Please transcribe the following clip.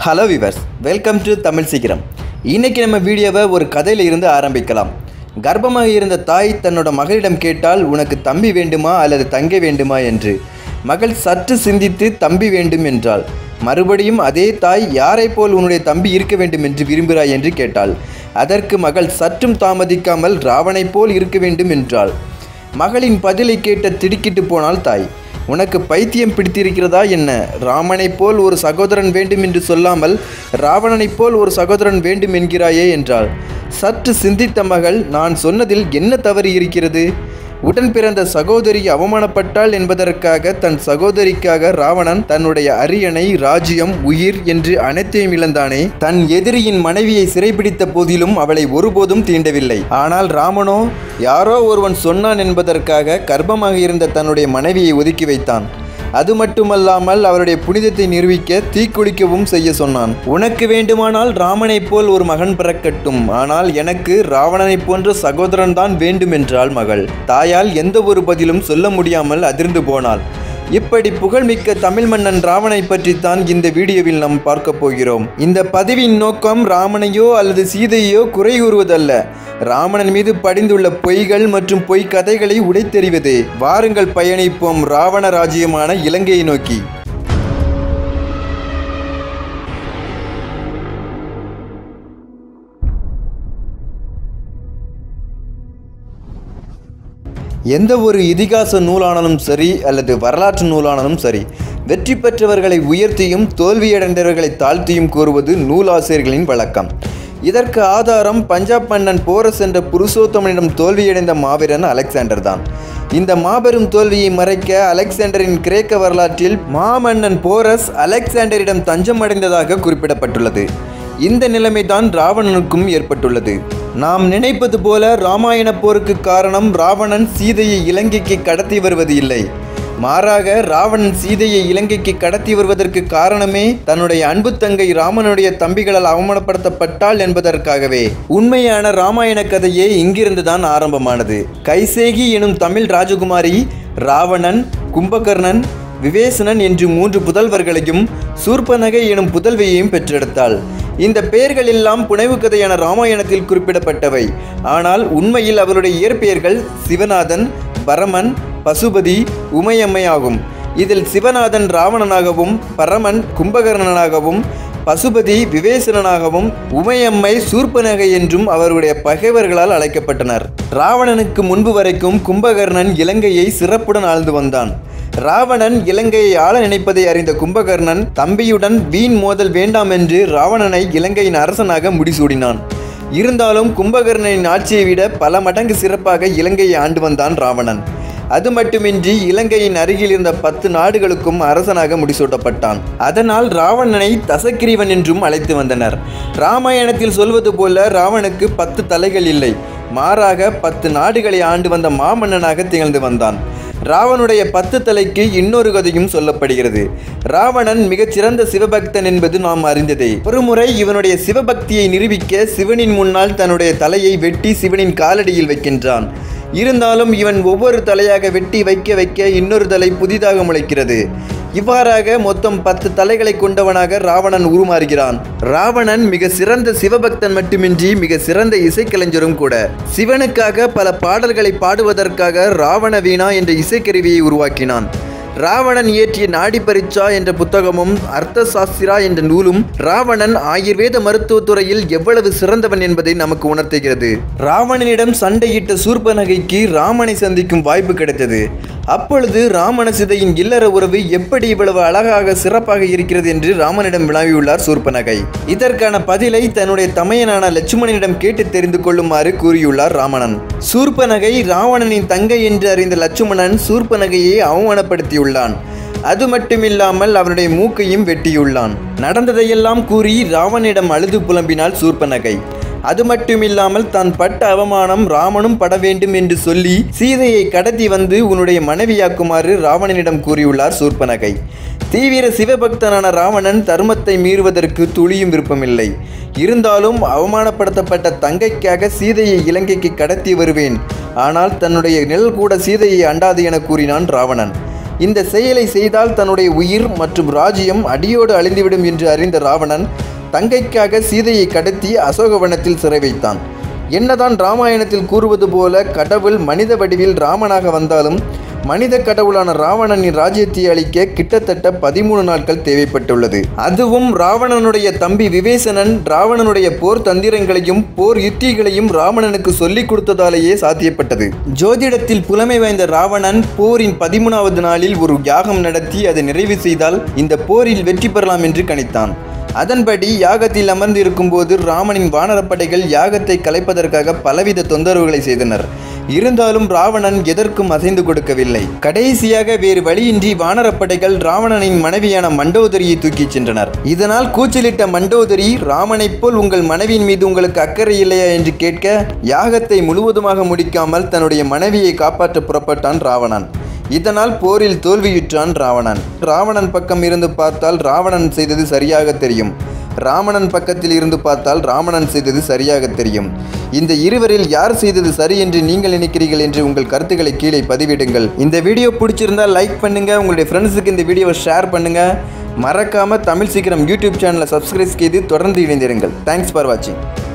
hello viewers welcome to Tamil சீக்கிரம் இன்னைக்கு நம்ம வீடியோவை ஒரு கதையில இருந்து ஆரம்பிக்கலாம் கர்ப்பமாக இருந்த தாய் தன்னோட மகளிடம் கேட்டால் உனக்கு தம்பி வேண்டுமா அல்லது தங்கை வேண்டுமா என்று மகள் சற்று சிந்தித்து தம்பி வேண்டும் என்றாள் மறுபடியும் அதே தாய் யாரை போல் உன்னுடைய தம்பி இருக்க வேண்டும் என்று விரும்புகிறாய் என்று கேட்டாள் அதற்கு மகள் சற்றும் தாமதிக்காமல் ராவணைப் போல் இருக்க வேண்டும் என்றாள் மகளின் பதிலை கேட்ட திடுக்கிட்டு போனாள் தாய் உனக்கு பைத்தியம் பிடித்திருக்கிறதா என்ன ராமனைப் போல் ஒரு சகோதரன் வேண்டும் என்று சொல்லாமல் ராவணனைப் போல் ஒரு சகோதரன் வேண்டும் என்கிறாயே என்றாள் சற்று சிந்தித்த மகள் நான் சொன்னதில் என்ன தவறு இருக்கிறது உடன் பிறந்த சகோதரி அவமானப்பட்டாள் என்பதற்காக தன் சகோதரிக்காக ராவணன் தன்னுடைய அரியணை ராஜ்யம் உயிர் என்று அனைத்தையும் இழந்தானே தன் எதிரியின் மனைவியை சிறைபிடித்த போதிலும் அவளை ஒருபோதும் தீண்டவில்லை ஆனால் ராமனோ யாரோ ஒருவன் சொன்னான் என்பதற்காக கர்ப்பமாக இருந்த தன்னுடைய மனைவியை ஒதுக்கி வைத்தான் அது மட்டுமல்லாமல் அவருடைய புனிதத்தை நிரூபிக்க தீக்குளிக்கவும் செய்ய சொன்னான் உனக்கு வேண்டுமானால் ராமனைப் போல் ஒரு மகன் பிறக்கட்டும் ஆனால் எனக்கு ராவணனைப் போன்ற சகோதரன் தான் வேண்டும் என்றாள் மகள் தாயால் எந்த ஒரு பதிலும் சொல்ல முடியாமல் அதிர்ந்து போனாள் இப்படி புகழ்மிக்க தமிழ் மன்னன் ராவனை பற்றித்தான் இந்த வீடியோவில் நாம் பார்க்க போகிறோம் இந்த பதிவின் நோக்கம் ராமனையோ அல்லது சீதையோ குறை கூறுவதல்ல ராவணன் மீது படிந்துள்ள பொய்கள் மற்றும் பொய் கதைகளை உடைத்தெறிவது வாருங்கள் பயணிப்போம் ராவண ராஜ்யமான இலங்கையை நோக்கி எந்த ஒரு இதிகாச நூலானாலும் சரி அல்லது வரலாற்று நூலானாலும் சரி வெற்றி பெற்றவர்களை உயர்த்தியும் தோல்வியடைந்தவர்களை தாழ்த்தியும் கூறுவது நூலாசிரியர்களின் வழக்கம் இதற்கு ஆதாரம் பஞ்சாப் மன்னன் போரஸ் என்ற புருஷோத்தமனிடம் தோல்வியடைந்த மாவீரன் அலெக்சாண்டர் தான் இந்த மாபெரும் தோல்வியை மறைக்க அலெக்சாண்டரின் கிரேக்க வரலாற்றில் மாமன்னன் போரஸ் அலெக்சாண்டரிடம் தஞ்சம் அடைந்ததாக குறிப்பிடப்பட்டுள்ளது இந்த நிலைமைதான் ராவணனுக்கும் ஏற்பட்டுள்ளது நாம் நினைப்பது போல ராமாயண போருக்கு காரணம் ராவணன் சீதையை இலங்கைக்கு கடத்தி வருவது இல்லை மாறாக ராவணன் சீதையை இலங்கைக்கு கடத்தி வருவதற்கு காரணமே தன்னுடைய அன்பு தங்கை ராமனுடைய தம்பிகளால் அவமானப்படுத்தப்பட்டாள் என்பதற்காகவே உண்மையான ராமாயண கதையே இங்கிருந்துதான் ஆரம்பமானது கைசேகி எனும் தமிழ் ராஜகுமாரி ராவணன் கும்பகர்ணன் விவேசனன் என்று மூன்று புதல்வர்களையும் சூர்பனகை எனும் புதல்வியையும் பெற்றெடுத்தாள் இந்த பெயர்கள் எல்லாம் புனைவு கதையான ராமாயணத்தில் குறிப்பிடப்பட்டவை ஆனால் உண்மையில் அவருடைய இயற்பெயர்கள் சிவநாதன் பரமன் பசுபதி உமையம்மை ஆகும் இதில் சிவநாதன் ராவணனாகவும் பரமன் கும்பகர்ணனாகவும் பசுபதி விவேசனனாகவும் உமையம்மை சூர்பனகை என்றும் அவருடைய பகைவர்களால் அழைக்கப்பட்டனர் ராவணனுக்கு முன்பு வரைக்கும் கும்பகர்ணன் இலங்கையை சிறப்புடன் ஆழ்ந்து வந்தான் ராவணன் இலங்கையை ஆள நினைப்பதை அறிந்த கும்பகர்ணன் தம்பியுடன் வீண் மோதல் வேண்டாம் என்று ராவணனை இலங்கையின் அரசனாக முடிசூடினான் இருந்தாலும் கும்பகர்ணனின் ஆட்சியை விட பல மடங்கு சிறப்பாக இலங்கையை ஆண்டு வந்தான் ராவணன் அது மட்டுமின்றி இலங்கையின் அருகில் இருந்த பத்து நாடுகளுக்கும் அரசனாக முடிசூட்டப்பட்டான் அதனால் ராவணனை தசக்கிரீவன் என்றும் அழைத்து வந்தனர் ராமாயணத்தில் சொல்வது போல ராவனுக்கு பத்து தலைகள் இல்லை மாறாக பத்து நாடுகளை ஆண்டு வந்த மாமன்னனாக திகழ்ந்து வந்தான் ராவனுடைய பத்து தலைக்கு இன்னொரு கதையும் சொல்லப்படுகிறது ராவணன் மிகச்சிறந்த சிவபக்தன் என்பது நாம் அறிந்ததே ஒருமுறை இவனுடைய சிவபக்தியை நிரூபிக்க சிவனின் முன்னால் தன்னுடைய தலையை வெட்டி சிவனின் காலடியில் வைக்கின்றான் இருந்தாலும் இவன் ஒவ்வொரு தலையாக வெட்டி வைக்க வைக்க இன்னொரு தலை புதிதாக முளைக்கிறது இவ்வாறாக மொத்தம் பத்து தலைகளை கொண்டவனாக ராவணன் உருமாறுகிறான் ராவணன் மிக சிறந்த சிவபக்தன் மட்டுமின்றி மிக சிறந்த இசைக்கலைஞரும் கூட சிவனுக்காக பல பாடல்களை பாடுவதற்காக ராவண வீணா என்ற இசைக்கருவியை உருவாக்கினான் ராவணன் இயற்றிய நாடி பரிச்சா என்ற புத்தகமும் அர்த்த சாஸ்திரா என்ற நூலும் ராவணன் ஆயுர்வேத மருத்துவத்துறையில் எவ்வளவு சிறந்தவன் என்பதை நமக்கு உணர்த்துகிறது ராவணனிடம் சண்டையிட்ட சூர்பனகைக்கு ராமனை சந்திக்கும் வாய்ப்பு கிடைத்தது அப்பொழுது ராமண சிதையின் இல்லற உறவு எப்படி இவ்வளவு அழகாக சிறப்பாக இருக்கிறது என்று ராமனிடம் வினாவியுள்ளார் சூர்பனகை இதற்கான பதிலை தன்னுடைய தமையனான லட்சுமணனிடம் கேட்டு தெரிந்து கொள்ளுமாறு கூறியுள்ளார் ராமணன் சூர்பனகை ராவணனின் தங்கை என்று அறிந்த லட்சுமணன் சூர்பனகையை அவமானப்படுத்தியுள்ளான் அது மட்டுமில்லாமல் அவனுடைய மூக்கையும் வெட்டியுள்ளான் நடந்ததையெல்லாம் கூறி ராவனிடம் அழுது புலம்பினாள் சூர்பனகை அது மட்டுமில்லாமல் தான் பட்ட அவமானம் ராமனும் பட வேண்டும் என்று சொல்லி சீதையை கடத்தி வந்து உன்னுடைய மனைவியாக்குமாறு ராவணனிடம் கூறியுள்ளார் சூர்பனகை தீவிர சிவபக்தனான ராவணன் தர்மத்தை மீறுவதற்கு துளியும் விருப்பமில்லை இருந்தாலும் அவமானப்படுத்தப்பட்ட தங்கைக்காக சீதையை இலங்கைக்கு கடத்தி வருவேன் ஆனால் தன்னுடைய நிழல் கூட சீதையை அண்டாது என கூறினான் ராவணன் இந்த செயலை செய்தால் தன்னுடைய உயிர் மற்றும் ராஜ்யம் அடியோடு அழிந்துவிடும் என்று அறிந்த ராவணன் தங்கைக்காக சீதையை கடத்தி அசோகவனத்தில் சிறை வைத்தான் என்னதான் ராமாயணத்தில் கூறுவது போல கடவுள் மனித வடிவில் ராமனாக வந்தாலும் மனித கடவுளான ராவணனின் ராஜ்யத்தை அளிக்க கிட்டத்தட்ட பதிமூணு நாட்கள் தேவைப்பட்டுள்ளது அதுவும் ராவணனுடைய தம்பி விவேசனன் ராவணனுடைய போர் தந்திரங்களையும் போர் யுத்திகளையும் ராவணனுக்கு சொல்லிக் கொடுத்ததாலேயே சாத்தியப்பட்டது ஜோதிடத்தில் புலமை வாய்ந்த ராவணன் போரின் பதிமூணாவது நாளில் ஒரு யாகம் நடத்தி அதை நிறைவு செய்தால் இந்த போரில் வெற்றி பெறலாம் என்று கணித்தான் அதன்படி யாகத்தில் அமர்ந்திருக்கும் போது ராமனின் வானரப்படைகள் யாகத்தை கலைப்பதற்காக பலவித தொந்தரவுகளை செய்தனர் இருந்தாலும் ராவணன் எதற்கும் அசைந்து கொடுக்கவில்லை கடைசியாக வேறு வழியின்றி வானரப்படைகள் ராவணனின் மனைவியான மண்டோதரியை தூக்கிச் சென்றனர் இதனால் கூச்சலிட்ட மண்டோதரி ராமனைப் போல் உங்கள் மனைவியின் மீது உங்களுக்கு அக்கறை இல்லையா என்று கேட்க யாகத்தை முழுவதுமாக முடிக்காமல் தன்னுடைய மனைவியை காப்பாற்ற புறப்பட்டான் ராவணன் இதனால் போரில் தோல்வியுற்றான் ராவணன் ராவணன் பக்கம் இருந்து பார்த்தால் ராவணன் செய்தது சரியாக தெரியும் ராவணன் பக்கத்தில் இருந்து பார்த்தால் ராவணன் செய்தது சரியாக தெரியும் இந்த இருவரில் யார் செய்தது சரி என்று நீங்கள் நினைக்கிறீர்கள் என்று உங்கள் கருத்துக்களை கீழே பதிவிடுங்கள் இந்த வீடியோ பிடிச்சிருந்தால் லைக் பண்ணுங்க உங்களுடைய ஃப்ரெண்ட்ஸுக்கு இந்த வீடியோவை ஷேர் பண்ணுங்க மறக்காம தமிழ் சீக்கிரம் யூடியூப் சேனலை சப்ஸ்கிரைப் செய்து தொடர்ந்து இணைந்திருங்கள் தேங்க்ஸ் ஃபார் வாட்சிங்